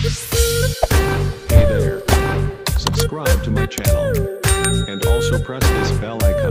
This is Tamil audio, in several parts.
Hey there. Subscribe to my channel. And also press this bell icon.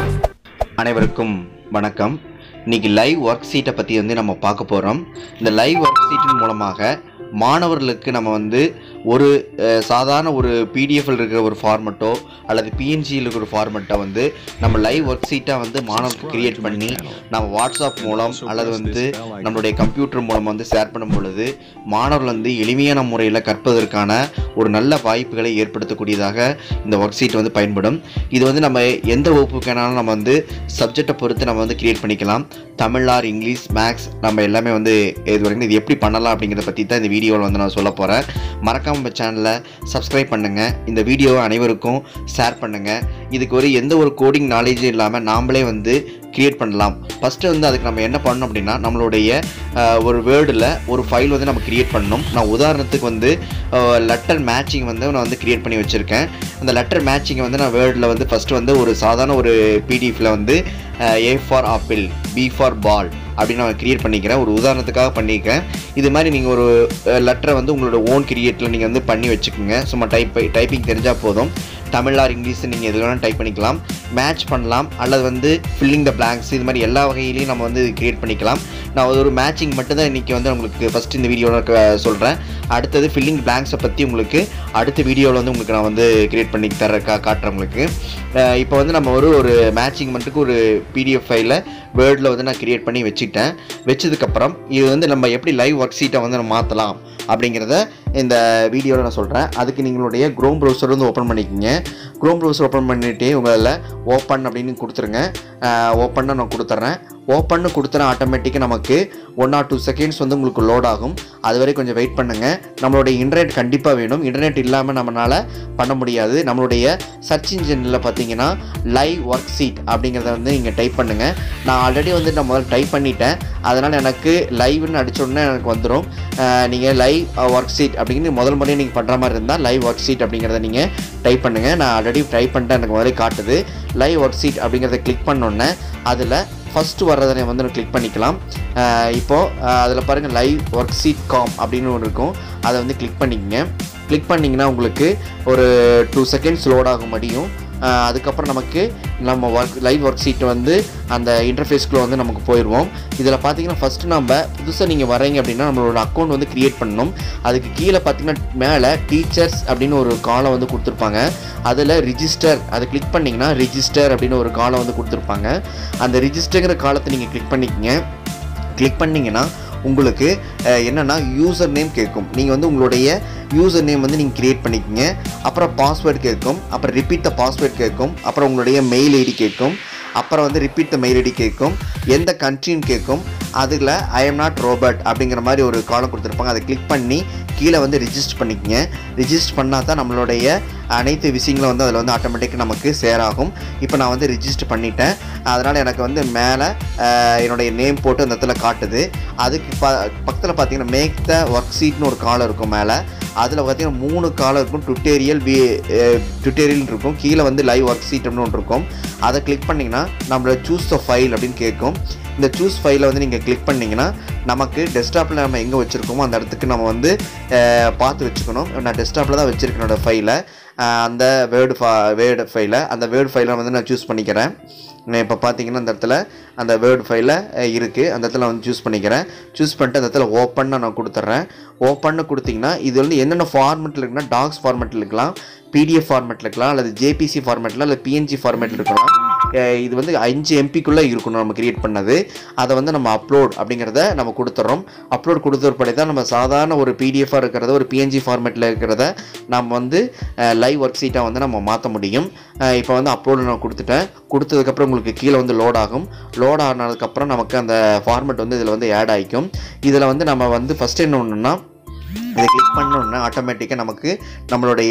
அனைவருக்கும் வணக்கம் இன்னைக்கு லைவ் ஒர்க் சீட்டை பற்றி வந்து நம்ம பார்க்க போகிறோம் இந்த லைவ் ஒர்க் சீட்டின் மூலமாக மாணவர்களுக்கு நம்ம வந்து ஒரு அஹ், சாதாரண ஒரு பிடிஎஃப்ல இருக்கிற ஒரு ஃபார்மெட்டோ அல்லது பிஎன்ஜியில் இருக்கிற ஒரு ஃபார்மெட்டை வந்து நம்ம லைவ் ஒர்க் சீட்டாக வந்து மாணவர்களுக்கு கிரியேட் பண்ணி நம்ம வாட்ஸ்அப் மூலம் அல்லது வந்து நம்மளுடைய கம்ப்யூட்டர் மூலம் வந்து ஷேர் பண்ணும் பொழுது மாணவர்கள் வந்து எளிமையான முறையில் கற்பதற்கான ஒரு நல்ல வாய்ப்புகளை ஏற்படுத்தக்கூடியதாக இந்த ஒர்க் ஷீட் வந்து பயன்படும் இது வந்து நம்ம எந்த வகுப்புக்கானாலும் நம்ம வந்து சப்ஜெக்டை பொறுத்து நம்ம வந்து கிரியேட் பண்ணிக்கலாம் தமிழ் ஆர் இங்கிலீஷ் மேக்ஸ் நம்ம எல்லாமே வந்து இது வரைக்கும் இது எப்படி பண்ணலாம் அப்படிங்கிறத பற்றி தான் இந்த வீடியோவில் வந்து நான் சொல்ல போகிறேன் மறக்காம நம்ம சேனலை சப்ஸ்கிரைப் பண்ணுங்கள் இந்த வீடியோவை அனைவருக்கும் ஷேர் பண்ணுங்கள் இதுக்கு ஒரு எந்த ஒரு கோடிங் நாலேஜும் இல்லாமல் நாமளே வந்து கிரியேட் பண்ணலாம் ஃபஸ்ட்டு வந்து அதுக்கு நம்ம என்ன பண்ணணும் அப்படின்னா நம்மளுடைய அஹ், ஒரு வேர்டில் ஒரு ஃபைல் வந்து நம்ம கிரியேட் பண்ணணும் நான் உதாரணத்துக்கு வந்து லெட்டர் மேட்சிங் வந்து நான் வந்து கிரியேட் பண்ணி வச்சுருக்கேன் அந்த லெட்டர் மேட்சிங்கை வந்து நான் வேர்டில் வந்து ஃபஸ்ட்டு வந்து ஒரு சாதாரண ஒரு பிடிஎஃப்ல வந்து A for apple B for ball அப்படின்னு நான் கிரியேட் பண்ணிக்கிறேன் ஒரு உதாரணத்துக்காக பண்ணியிருக்கேன் இது மாதிரி நீங்கள் ஒரு லெட்டரை வந்து உங்களோட ஓன் கிரியேட்டில் நீங்கள் வந்து பண்ணி வச்சுக்கோங்க சும்மா டைப் டைப்பிங் தெரிஞ்சால் போதும் தமிழ் ஆர் இங்கிலீஷ் நீங்கள் எது வேணாலும் டைப் பண்ணிக்கலாம் மேட்ச் பண்ணலாம் அல்லது வந்து ஃபில்லிங் த பிளாங்க்ஸ் இது மாதிரி எல்லா வகையிலையும் நம்ம வந்து கிரியேட் பண்ணிக்கலாம் நான் ஒரு மேட்சிங் மட்டும் தான் இன்றைக்கி வந்து உங்களுக்கு ஃபஸ்ட் இந்த வீடியோவில் சொல்கிறேன் அடுத்தது ஃபில்லிங் பிளாங்க்ஸை பற்றி உங்களுக்கு அடுத்த வீடியோவில் வந்து உங்களுக்கு நான் வந்து கிரியேட் பண்ணி தர கா காட்டுறேன் உங்களுக்கு அஹ் இப்போ வந்து நம்ம ஒரு ஒரு மேட்சிங் மட்டுக்கு ஒரு பிடிஎஃப் ஃபைலில் வேர்டில் வந்து நான் கிரியேட் பண்ணி வச்சுட்டேன் வச்சதுக்கப்புறம் இது வந்து நம்ம எப்படி லைவ் ஒர்க் ஷீட்டை வந்து நம்ம மாற்றலாம் அப்படிங்கிறத இந்த வீடியோவில் நான் சொல்கிறேன் அதுக்கு நீங்களுடைய க்ரோம் ப்ரௌசர் வந்து ஓப்பன் பண்ணிக்கோங்க க்ரோம் ப்ரௌசர் ஓப்பன் பண்ணிட்டு உங்களில் ஓப்பன் அப்படின்னு கொடுத்துருங்க ஓப்பன்னு நான் கொடுத்துட்றேன் ஓப்பன்னு கொடுத்துறேன் ஆட்டோமேட்டிக்காக நமக்கு ஒன் ஆர் டூ செகண்ட்ஸ் வந்து உங்களுக்கு லோட் ஆகும் அது வரை கொஞ்சம் வெயிட் பண்ணுங்கள் நம்மளுடைய இன்டர்நெட் கண்டிப்பாக வேணும் இன்டர்நெட் இல்லாமல் நம்மளால் பண்ண முடியாது நம்மளுடைய சர்ச் இன்ஜினில் பார்த்தீங்கன்னா லைவ் ஒர்க் சீட் அப்படிங்கிறத வந்து நீங்கள் டைப் பண்ணுங்கள் நான் ஆல்ரெடி வந்து நான் முதல்ல டைப் பண்ணிட்டேன் அதனால் எனக்கு லைவ்னு அடிச்ச உடனே எனக்கு வந்துடும் நீங்கள் லைவ் ஒர்க் சீட் அப்படிங்கிற முதல் முறையாக நீங்கள் பண்ணுற மாதிரி இருந்தால் லைவ் ஒர்க் சீட் அப்படிங்கிறத நீங்கள் டைப் பண்ணுங்கள் நான் ஆல்ரெடி டைப் பண்ணிட்டேன் எனக்கு முதல்ல காட்டுது லைவ் ஒர்க் சீட் அப்படிங்கிறத கிளிக் பண்ணோன்னே அதில் ஃபஸ்ட்டு வர்றதை வந்து நம்ம கிளிக் பண்ணிக்கலாம் அஹ் இப்போது அதில் பாருங்கள் லைவ் ஒர்க் சீட் காம் அப்படின்னு ஒன்று இருக்கும் அதை வந்து கிளிக் பண்ணிக்கங்க கிளிக் பண்ணிங்கன்னா உங்களுக்கு ஒரு டூ செகண்ட்ஸ் லோட் ஆகும் மடியும் அஹ் அதுக்கப்புறம் நமக்கு நம்ம ஒர்க் லைவ் ஒர்க் சீட் வந்து அந்த இன்டர்ஃபேஸ்க்குள்ளே வந்து நமக்கு போயிடுவோம் இதில் பார்த்தீங்கன்னா ஃபஸ்ட்டு நம்ம புதுசாக நீங்கள் வரீங்க அப்படின்னா நம்மளோட அக்கௌண்ட் வந்து க்ரியேட் பண்ணணும் அதுக்கு கீழே பார்த்தீங்கன்னா மேலே டீச்சர்ஸ் அப்படின்னு ஒரு காலம் வந்து கொடுத்துருப்பாங்க அதில் ரிஜிஸ்டர் அதை கிளிக் பண்ணிங்கன்னா ரிஜிஸ்டர் அப்படின்னு ஒரு காலம் வந்து கொடுத்துருப்பாங்க அந்த ரிஜிஸ்டருங்கிற காலத்தை நீங்கள் கிளிக் பண்ணிக்கங்க கிளிக் பண்ணிங்கன்னா உங்களுக்கு அஹ், என்னன்னா யூசர் நேம் கேட்கும் நீங்கள் வந்து உங்களுடைய யூசர் நேம் வந்து நீங்கள் கிரியேட் பண்ணிக்கங்க அப்புறம் பாஸ்வேர்டு கேட்கும் அப்புறம் ரிப்பீட் த பாஸ்வேர்ட் கேட்கும் அப்புறம் உங்களுடைய மெயில் ஐடி கேட்கும் அப்புறம் வந்து ரிப்பீட் த மெயில் ஐடி கேட்கும் எந்த கண்ட்ரின்னு கேட்கும் அதில் ஐ எம் நாட் ரோபர்ட் அப்படிங்கிற மாதிரி ஒரு காலம் கொடுத்துருப்பாங்க அதை கிளிக் பண்ணி கீழே வந்து ரிஜிஸ்டர் பண்ணிக்கங்க ரிஜிஸ்டர் பண்ணால் தான் நம்மளுடைய அனைத்து விஷயங்களும் வந்து அதில் வந்து ஆட்டோமேட்டிக்காக நமக்கு சேர் ஆகும் இப்போ நான் வந்து ரிஜிஸ்டர் பண்ணிட்டேன் அதனால் எனக்கு வந்து மேலே என்னுடைய நேம் போட்டு அந்த இடத்துல காட்டுது அதுக்கு ப பக்கத்தில் பார்த்தீங்கன்னா மேக் த ஒர்க் சீட்னு ஒரு காலம் இருக்கும் மேலே அதில் பார்த்தீங்கன்னா மூணு காலம் இருக்கும் டுட்டேரியல் வி டுட்டேரியல் இருக்கும் கீழே வந்து லைவ் ஒர்க் சீட் அப்படின்னு ஒன்று இருக்கும் அதை கிளிக் பண்ணிங்கன்னா நம்மள சூஸ் த ஃபைல் அப்படின்னு கேட்கும் இந்த சூஸ் ஃபைலை வந்து நீங்கள் கிளிக் பண்ணிங்கன்னா நமக்கு டெஸ்க்டாப்பில் நம்ம எங்கே வச்சுருக்கோமோ அந்த இடத்துக்கு நம்ம வந்து அஹ், பார்த்து வச்சுக்கணும் நான் டெஸ்க்டாப்பில் தான் வச்சுருக்கேன் என்னோடய ஃபைலை அந்த வேர்டு ஃபா வேர்டு ஃபைலை அந்த வேர்டு ஃபைலை வந்து நான் சூஸ் பண்ணிக்கிறேன் இப்போ பார்த்தீங்கன்னா அந்த இடத்துல அந்த வேர்டு ஃபைலில் இருக்குது அந்த இடத்துல வந்து சூஸ் பண்ணிக்கிறேன் சூஸ் பண்ணிட்டு அந்த இடத்துல ஓப்பன் நான் கொடுத்துட்றேன் ஓப்பன்னு கொடுத்தீங்கன்னா இது வந்து என்னென்ன ஃபார்மெட்டில் இருக்குன்னா டாக்ஸ் ஃபார்மெட்டில் இருக்கலாம் பிடிஎஃப் ஃபார்மெட்டில் இருக்கலாம் அல்லது ஜேபிசி ஃபார்மெட்டில் அல்லது பிஎன்ஜி ஃபார்மெட்டில் இருக்கலாம் அஹ் இது வந்து அஞ்சு எம்பிக்குள்ளே இருக்கணும் நம்ம கிரியேட் பண்ணது அதை வந்து நம்ம அப்லோட் அப்படிங்கிறத நம்ம கொடுத்துட்றோம் அப்லோட் கொடுத்தபடி தான் நம்ம சாதாரண ஒரு பிடிஎஃபாக இருக்கிறத ஒரு பிஎன்ஜி ஃபார்மேட்டில் இருக்கிறத நம்ம வந்து லைவ் ஒர்க் சீட்டாக வந்து நம்ம மாற்ற முடியும் இப்போ வந்து அப்லோடு நான் கொடுத்துட்டேன் கொடுத்ததுக்கப்புறம் உங்களுக்கு கீழே வந்து லோட் ஆகும் லோட் ஆனதுக்கப்புறம் நமக்கு அந்த ஃபார்மேட் வந்து இதில் வந்து ஆட் ஆகிக்கும் இதில் வந்து நம்ம வந்து ஃபஸ்ட் என்ன ஒன்றுனா இதை கிளிக் பண்ணோன்னா ஆட்டோமேட்டிக்காக நமக்கு நம்மளுடைய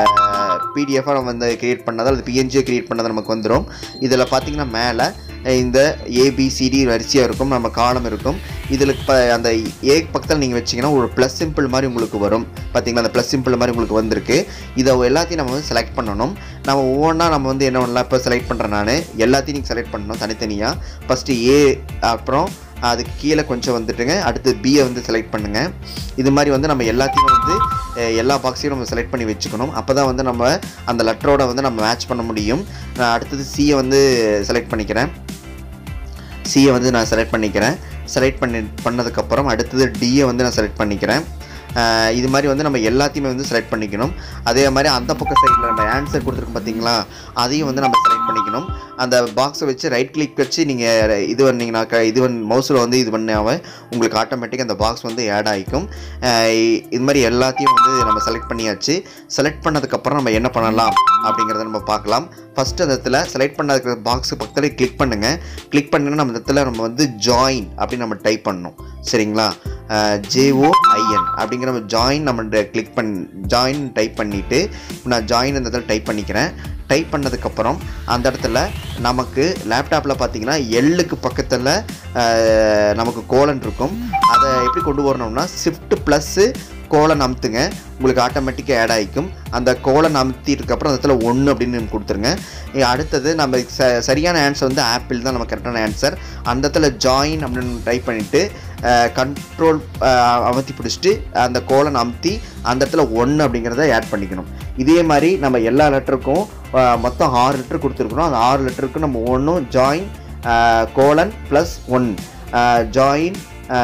பிடிஎஃபாக நம்ம வந்து கிரியேட் பண்ணதை அல்லது பிஎன்ஜியை கிரியேட் பண்ணதை நமக்கு வந்துடும் இதில் பார்த்தீங்கன்னா மேலே இந்த ஏபிசிடி வரிசையாக இருக்கும் நம்ம காலம் இருக்கும் இதில் இப்போ அந்த ஏ பக்கத்தில் நீங்கள் வச்சிங்கன்னா ஒரு ப்ளஸ் சிம்பிள் மாதிரி உங்களுக்கு வரும் பார்த்தீங்களா அந்த ப்ளஸ் சிம்பிள் மாதிரி உங்களுக்கு வந்திருக்கு இதை எல்லாத்தையும் நம்ம வந்து செலக்ட் பண்ணணும் நம்ம ஒவ்வொன்றா நம்ம வந்து என்ன பண்ணலாம் இப்போ செலக்ட் பண்ணுறேன் நான் எல்லாத்தையும் நீங்கள் செலக்ட் பண்ணணும் தனித்தனியாக ஃபஸ்ட்டு ஏ அப்புறம் அதுக்கு கீழே கொஞ்சம் வந்துட்டுங்க அடுத்து பியை வந்து செலக்ட் பண்ணுங்கள் இது மாதிரி வந்து நம்ம எல்லாத்தையும் வந்து அஹ், எல்லா பாக்ஸையும் நம்ம செலக்ட் பண்ணி வச்சுக்கணும் அப்போ தான் வந்து நம்ம அந்த லெட்டரோட வந்து நம்ம மேட்ச் பண்ண முடியும் நான் அடுத்தது சியை வந்து செலக்ட் பண்ணிக்கிறேன் சியை வந்து நான் செலக்ட் பண்ணிக்கிறேன் செலக்ட் பண்ணி பண்ணதுக்கப்புறம் அடுத்தது டியை வந்து நான் செலக்ட் பண்ணிக்கிறேன் அஹ் இது மாதிரி வந்து நம்ம எல்லாத்தையுமே வந்து செலக்ட் பண்ணிக்கணும் அதே மாதிரி அந்த பக்கம் சைடில் நம்ம ஆன்சர் கொடுத்துருக்கோம் பார்த்தீங்களா அதையும் வந்து நம்ம செலக்ட் பண்ணிக்கணும் அந்த பாக்ஸை வச்சு ரைட் கிளிக் வச்சு நீங்கள் இது பண்ணீங்கன்னா க- இது வந்து மவுஸில் வந்து இது பண்ணாமல் உங்களுக்கு ஆட்டோமேட்டிக் அந்த பாக்ஸ் வந்து ஆட் ஆகிக்கும் அஹ் இ- இது மாதிரி எல்லாத்தையும் வந்து நம்ம செலக்ட் பண்ணியாச்சு செலக்ட் பண்ணதுக்கப்புறம் நம்ம என்ன பண்ணலாம் அப்படிங்கிறத நம்ம பார்க்கலாம் ஃபஸ்ட்டு அந்த இடத்துல செலக்ட் பண்ண பாக்ஸ் பக்கத்தில் கிளிக் பண்ணுங்கள் கிளிக் பண்ணினா நம்ம இந்த இடத்துல நம்ம வந்து ஜாயின் அப்படின்னு நம்ம டைப் பண்ணணும் சரிங்களா ஜேஓஐஎன் அப்படிங்கிற நம்ம ஜாயின் நம்ம கிளிக் பண் ஜாயின் டைப் பண்ணிவிட்டு இப்போ நான் ஜாயின் இந்த இடத்துல டைப் பண்ணிக்கிறேன் டைப் பண்ணதுக்கப்புறம் அந்த இடத்துல நமக்கு லேப்டாப்பில் பார்த்தீங்கன்னா எல்லுக்கு பக்கத்தில் நமக்கு கோலன் இருக்கும் அதை எப்படி கொண்டு வரணும்னா ஷிஃப்ட் ப்ளஸ்ஸு கோலன் அமுத்துங்க உங்களுக்கு ஆட்டோமேட்டிக்காக ஆட் ஆகிக்கும் அந்த கோலன் அமுத்திட்டுக்கப்புறம் அந்த இடத்துல ஒன்று அப்படின்னு நம்ம கொடுத்துருங்க இ- அடுத்தது நம்ம ச சரியான ஆன்சர் வந்து ஆப்பிள் தான் நம்ம கரெக்டான ஆன்சர் அந்த இடத்துல ஜாயின் அப்படின்னு டைப் பண்ணிவிட்டு கண்ட்ரோல் அமர்த்தி பிடிச்சிட்டு அந்த கோலன் அமுத்தி அந்த இடத்துல ஒன்று அப்படிங்கிறத ஆட் பண்ணிக்கணும் இதே மாதிரி நம்ம எல்லா லெட்டருக்கும் மொத்தம் ஆறு லெட்டர் கொடுத்துருக்குறோம் அந்த ஆறு லெட்டருக்கும் நம்ம ஒன்றும் join colon plus one join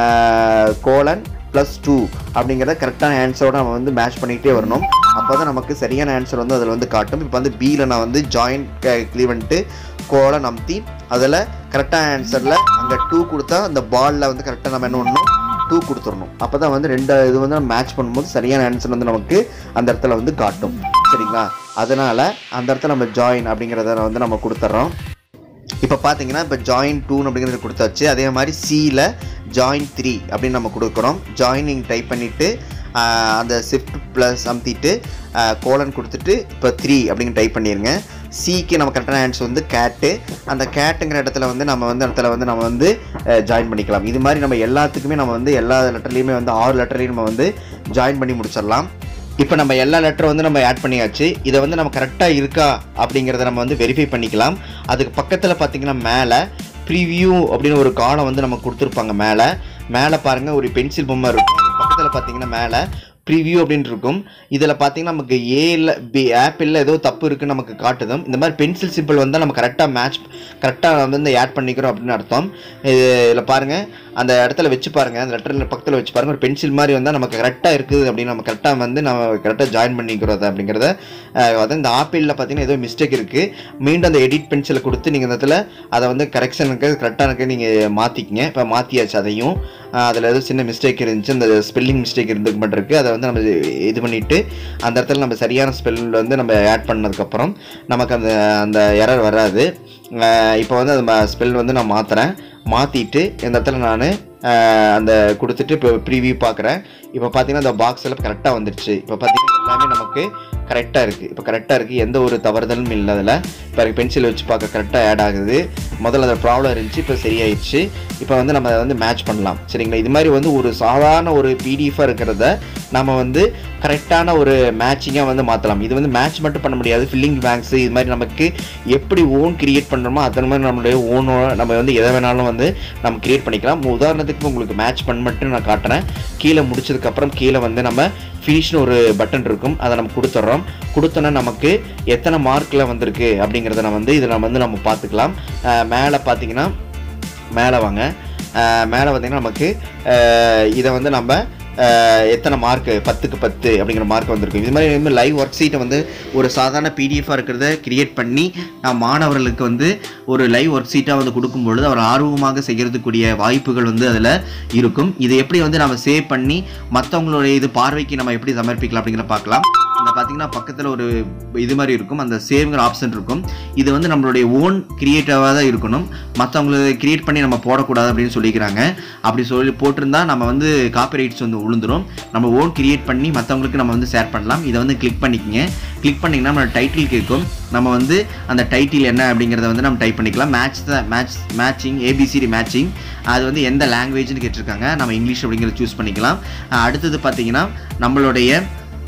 colon plus two அப்படிங்கிறத கரெக்டான ஆன்சரோட நம்ம வந்து மேட்ச் பண்ணிக்கிட்டே வரணும் அப்போ தான் நமக்கு சரியான ஆன்சர் வந்து அதில் வந்து காட்டும் இப்போ வந்து பியில் நான் வந்து ஜாயின் கிளீவ் பண்ணிட்டு கோலன் அமுத்தி அதில் கரெக்டான ஆன்சரில் அங்கே டூ கொடுத்தா அந்த பாலில் வந்து கரெக்டாக நம்ம என்ன பண்ணணும் டூ கொடுத்துடணும் அப்போ தான் வந்து ரெண்டு இது வந்து நம்ம மேட்ச் பண்ணும்போது சரியான ஆன்சர் வந்து நமக்கு அந்த இடத்துல வந்து காட்டும் சரிங்களா அதனால் அந்த இடத்துல நம்ம ஜாயின் அப்படிங்கிறத வந்து நம்ம கொடுத்துட்றோம் இப்போ பார்த்தீங்கன்னா இப்போ ஜாயின் டூன் அப்படிங்கிறது கொடுத்தாச்சு அதே மாதிரி சியில் ஜாயின் த்ரீ அப்படின்னு நம்ம கொடுக்குறோம் ஜாயினிங் டைப் பண்ணிவிட்டு அந்த ஷிஃப்ட் ப்ளஸ் அமுத்திட்டு கோலன் கொடுத்துட்டு இப்போ த்ரீ அப்படின்னு டைப் பண்ணிடுங்க சிக்கு நம்ம கரெக்டான ஆன்சர் வந்து கேட்டு அந்த கேட்டுங்கிற இடத்துல வந்து நம்ம வந்து இடத்துல வந்து நம்ம வந்து ஜாயின் பண்ணிக்கலாம் இது மாதிரி நம்ம எல்லாத்துக்குமே நம்ம வந்து எல்லா லெட்டர்லேயுமே வந்து ஆறு லெட்டர்லையும் நம்ம வந்து ஜாயின் பண்ணி முடிச்சிடலாம் இப்போ நம்ம எல்லா லெட்டரும் வந்து நம்ம ஆட் பண்ணியாச்சு இதை வந்து நம்ம கரெக்டாக இருக்கா அப்படிங்கிறத நம்ம வந்து வெரிஃபை பண்ணிக்கலாம் அதுக்கு பக்கத்தில் பார்த்தீங்கன்னா மேலே ப்ரிவ்யூ அப்படின்னு ஒரு காலம் வந்து நம்ம கொடுத்துருப்பாங்க மேலே மேலே பாருங்கள் ஒரு பென்சில் பொம்மை இருக்கும் அது பக்கத்தில் பார்த்தீங்கன்னா மேலே ப்ரிவ்யூ அப்படின்னு இருக்கும் இதில் பார்த்தீங்கன்னா நமக்கு ஏல பி ஆப்பிளில் ஏதோ தப்பு இருக்குன்னு நமக்கு காட்டுதும் இந்த மாதிரி பென்சில் சிம்பிள் வந்தால் நம்ம கரெக்டாக மேட்ச் கரெக்டாக வந்து ஆட் பண்ணிக்கிறோம் அப்படின்னு அர்த்தம் இது இதில் பாருங்கள் அந்த இடத்துல வச்சு பாருங்கள் அந்த லெட்டரில் பக்கத்தில் வச்சு பாருங்கள் ஒரு பென்சில் மாதிரி வந்தால் நமக்கு கரெக்டாக இருக்குது அப்படின்னு நம்ம கரெக்டாக வந்து நம்ம கரெக்டாக ஜாயின் பண்ணிக்கிறோம் அப்படிங்கிறத அஹ், அதாவது இந்த ஆப்பிளில் பார்த்தீங்கன்னா ஏதோ மிஸ்டேக் இருக்குது மீண்டும் அந்த எடிட் பென்சிலை கொடுத்து நீங்கள் இந்த இடத்துல அதை வந்து கரெக்ஷனுக்கு கரெக்டாக இருக்கு நீங்கள் மாற்றிக்கிங்க இப்போ மாற்றியாச்சு அதையும் அதில் ஏதோ சின்ன மிஸ்டேக் இருந்துச்சு அந்த ஸ்பெல்லிங் மிஸ்டேக் இருந்துக்கு மட்டும் இருக்குது அதை வந்து நம்ம இது பண்ணிவிட்டு அந்த இடத்துல நம்ம சரியான ஸ்பெல் வந்து நம்ம ஆட் பண்ணதுக்கப்புறம் நமக்கு அந்த அந்த எரர் வராது இப்போ வந்து அந்த ஸ்பெல் வந்து நான் மாற்றுறேன் மாற்றிட்டு இந்த இடத்துல நான் அந்த கொடுத்துட்டு இப்போ ப்ரீவியூ பார்க்குறேன் இப்போ பார்த்தீங்கன்னா அந்த பாக்ஸ் எல்லாம் கரெக்டாக வந்துடுச்சு இப்போ பார்த்தீங்கன்னா எல்லாமே நமக்கு கரெக்டாக இருக்குது இப்போ கரெக்டாக இருக்குது எந்த ஒரு தவறுதலும் இல்லை அதில் இப்போ பென்சில் வச்சு பார்க்க கரெக்டாக ஆட் ஆகுது முதல்ல அந்த ப்ராப்ளம் இருந்துச்சு இப்போ சரியாயிடுச்சு இப்போ வந்து நம்ம அதை வந்து மேட்ச் பண்ணலாம் சரிங்களா இது மாதிரி வந்து ஒரு சாதாரண ஒரு பிடிஎஃபாக இருக்கிறத நம்ம வந்து கரெக்டான ஒரு மேட்சிங்காக வந்து மாற்றலாம் இது வந்து மேட்ச் மட்டும் பண்ண முடியாது ஃபில்லிங் பேங்க்ஸ் இது மாதிரி நமக்கு எப்படி ஓன் கிரியேட் பண்ணுறோமோ அதே மாதிரி நம்மளுடைய ஓனோட நம்ம வந்து எதை வேணாலும் வந்து நம்ம கிரியேட் பண்ணிக்கலாம் உதாரணத்துக்கு உங்களுக்கு மேட்ச் பண்ண மட்டும் நான் காட்டுறேன் கீழே முடிச்சதுக்கப்புறம் கீழே வந்து நம்ம ஃபினிஷ்னு ஒரு பட்டன் இருக்கும் அதை நம்ம கொடுத்துட்றோம் கொடுத்தோன்னா நமக்கு எத்தனை மார்க்கில் வந்திருக்கு அப்படிங்கிறத நம்ம வந்து இதில் வந்து நம்ம பார்த்துக்கலாம் அஹ் மேலே பார்த்தீங்கன்னா மேலே வாங்க அஹ் மேலே பார்த்தீங்கன்னா நமக்கு அஹ் இதை வந்து நம்ம அஹ் எத்தனை மார்க்கு பத்துக்கு பத்து அப்படிங்கிற மார்க் வந்திருக்கும் இது மாதிரி வந்து லைவ் ஒர்க் ஷீட்டை வந்து ஒரு சாதாரண பிடிஎஃபாக இருக்கிறத கிரியேட் பண்ணி நான் மாணவர்களுக்கு வந்து ஒரு லைவ் ஒர்க் ஷீட்டாக வந்து கொடுக்கும் பொழுது அவர் ஆர்வமாக செய்கிறதுக்குரிய வாய்ப்புகள் வந்து அதில் இருக்கும் இதை எப்படி வந்து நம்ம சேவ் பண்ணி மற்றவங்களுடைய இது பார்வைக்கு நம்ம எப்படி சமர்ப்பிக்கலாம் அப்படிங்கிற பார்க்கலாம் அங்கே பார்த்தீங்கன்னா பக்கத்தில் ஒரு இது மாதிரி இருக்கும் அந்த சேவ்ங்கிற ஆப்ஷன் இருக்கும் இது வந்து நம்மளுடைய ஓன் கிரியேட்டிவாக தான் இருக்கணும் மற்றவங்களை கிரியேட் பண்ணி நம்ம போடக்கூடாது அப்படின்னு சொல்லிக்கிறாங்க அப்படி சொல்லி போட்டிருந்தா நம்ம வந்து காப்பிரைட்ஸ் வந்து விழுந்துரும் நம்ம ஓன் கிரியேட் பண்ணி மற்றவங்களுக்கு நம்ம வந்து ஷேர் பண்ணலாம் இதை வந்து கிளிக் பண்ணிக்கங்க கிளிக் பண்ணிங்கன்னா நம்ம டைட்டில் கேட்கும் நம்ம வந்து அந்த டைட்டில் என்ன அப்படிங்கிறத வந்து நம்ம டைப் பண்ணிக்கலாம் match the match matching A B C D matching அது வந்து எந்த லாங்குவேஜ்னு கேட்டிருக்காங்க நம்ம இங்கிலீஷ் அப்படிங்கிறத சூஸ் பண்ணிக்கலாம் அஹ் அடுத்தது பார்த்தீங்கன்னா நம்மளுடைய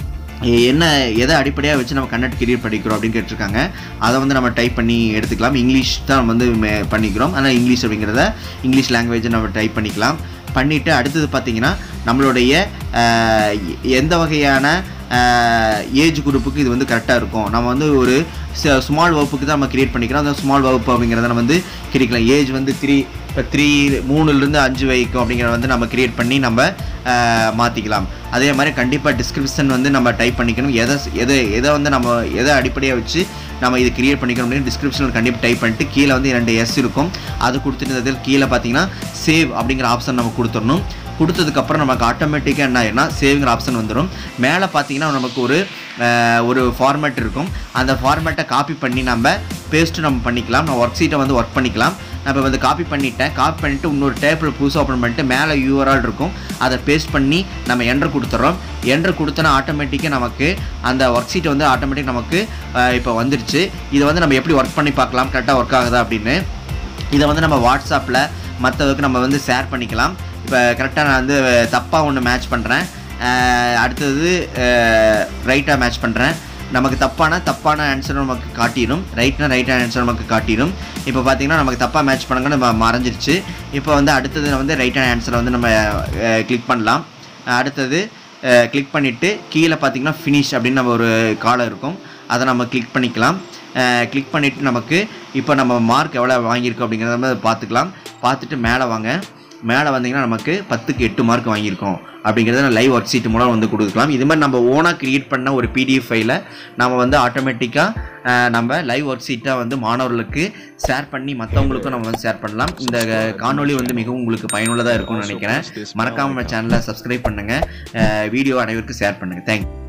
என்ன எதை அடிப்படையாக வச்சு நம்ம கன்னட் கிரியேட் பண்ணிக்கிறோம் அப்படின்னு கேட்டிருக்காங்க அதை வந்து நம்ம டைப் பண்ணி எடுத்துக்கலாம் இங்கிலீஷ் தான் நம்ம வந்து மே- பண்ணிக்கிறோம் ஆனால் இங்கிலீஷ் அப்படிங்கிறத இங்கிலீஷ் லாங்குவேஜை நம்ம டைப் பண்ணிக்கலாம் பண்ணிவிட்டு அடுத்தது பார்த்தீங்கன்னா நம்மளுடைய ஆஹ், எ- எந்த வகையான ஏஜ் குரூப்புக்கு இது வந்து கரெக்டாக இருக்கும் நம்ம வந்து ஒரு ஸ்மால் வகுப்புக்கு தான் நம்ம கிரியேட் பண்ணிக்கிறோம் அந்த ஸ்மால் வகுப்பு அப்படிங்கிறத நம்ம வந்து கிரிக்கலாம் ஏஜ் வந்து த்ரீ இப்போ த்ரீ மூணுலேருந்து அஞ்சு வரைக்கும் அப்படிங்கிறத வந்து நம்ம கிரியேட் பண்ணி நம்ம மாற்றிக்கலாம் அதே மாதிரி கண்டிப்பாக டிஸ்கிரிப்ஷன் வந்து நம்ம டைப் பண்ணிக்கணும் எதை எதை எதை வந்து நம்ம எதை அடிப்படையாக வச்சு நம்ம இது கிரியேட் பண்ணிக்கணும் அப்படின்னு டிஸ்கிரிப்ஷனில் கண்டிப்பாக டைப் பண்ணிட்டு கீழே வந்து இரண்டு எஸ் இருக்கும் அது கொடுத்துட்டு இதில் கீழே பார்த்தீங்கன்னா சேவ் அப்படிங்கிற ஆப்ஷன் நம்ம கொடுத்துடணும் கொடுத்ததுக்கப்புறம் நமக்கு ஆட்டோமேட்டிக்காக என்ன ஆயிரும்னா சேவிங்கிற ஆப்ஷன் வந்துடும் மேலே பார்த்தீங்கன்னா நமக்கு ஒரு அஹ், ஒரு ஃபார்மேட் இருக்கும் அந்த ஃபார்மேட்டை காப்பி பண்ணி நம்ம பேஸ்ட்டு நம்ம பண்ணிக்கலாம் நான் ஒர்க் ஷீட்டை வந்து ஒர்க் பண்ணிக்கலாம் நான் இப்போ வந்து காப்பி பண்ணிட்டேன் காப்பி பண்ணிவிட்டு இன்னொரு டேபிள் புதுசாக ஓப்பன் பண்ணிட்டு மேலே யூஆர்ஆல் இருக்கும் அதை பேஸ்ட் பண்ணி நம்ம என்டர் கொடுத்துட்றோம் என்டர் கொடுத்தோன்னா ஆட்டோமேட்டிக்காக நமக்கு அந்த ஒர்க் ஷீட் வந்து ஆட்டோமேட்டிக் நமக்கு அஹ், இப்போ வந்துருச்சு இதை வந்து நம்ம எப்படி ஒர்க் பண்ணி பார்க்கலாம் கரெக்டாக ஒர்க் ஆகுதா அப்படின்னு இதை வந்து நம்ம வாட்ஸ்அப்பில் மற்றதுக்கு நம்ம வந்து ஷேர் பண்ணிக்கலாம் இப்போ கரெக்டாக நான் வந்து தப்பாக ஒன்று மேட்ச் பண்ணுறேன் அடுத்தது ரைட்டாக மேட்ச் பண்ணுறேன் நமக்கு தப்பான தப்பான ஆன்சர் நமக்கு காட்டிடும் ரைட்னா ரைட்டான ஆன்சர் நமக்கு காட்டிடும் இப்போ பார்த்தீங்கன்னா நமக்கு தப்பாக மேட்ச் பண்ணுங்க நம்ம மறைஞ்சிருச்சு இப்போ வந்து அடுத்தது வந்து ரைட்டான ஆன்சரை வந்து நம்ம கிளிக் பண்ணலாம் அடுத்தது கிளிக் பண்ணிவிட்டு கீழே பார்த்தீங்கன்னா ஃபினிஷ் அப்படின்னு நம்ம ஒரு காலம் இருக்கும் அதை நம்ம கிளிக் பண்ணிக்கலாம் கிளிக் பண்ணிவிட்டு நமக்கு இப்போ நம்ம மார்க் எவ்வளோ வாங்கியிருக்கோம் அப்படிங்கிறத நம்ம பார்த்துக்கலாம் பார்த்துட்டு மேலே வாங்க மேலே வந்தீங்கன்னா நமக்கு பத்துக்கு எட்டு மார்க் வாங்கியிருக்கோம் அப்படிங்கிறத லைவ் ஒர்க் ஷீட் மூலம் வந்து கொடுக்கலாம் இது மாதிரி நம்ம ஓனாக கிரியேட் பண்ண ஒரு பிடிஎஃப் ஃபைலை நம்ம வந்து ஆட்டோமேட்டிக்காக நம்ம லைவ் ஒர்க் ஷீட்டாக வந்து மாணவர்களுக்கு ஷேர் பண்ணி மற்றவங்களுக்கும் நம்ம வந்து ஷேர் பண்ணலாம் இந்த காணொளி வந்து மிகவும் உங்களுக்கு பயனுள்ளதாக இருக்கும்னு நினைக்கிறேன் மறக்காம நம்ம சேனலை சப்ஸ்கிரைப் பண்ணுங்கள் வீடியோ அனைவருக்கும் ஷேர் பண்ணுங்கள் தேங்க்யூ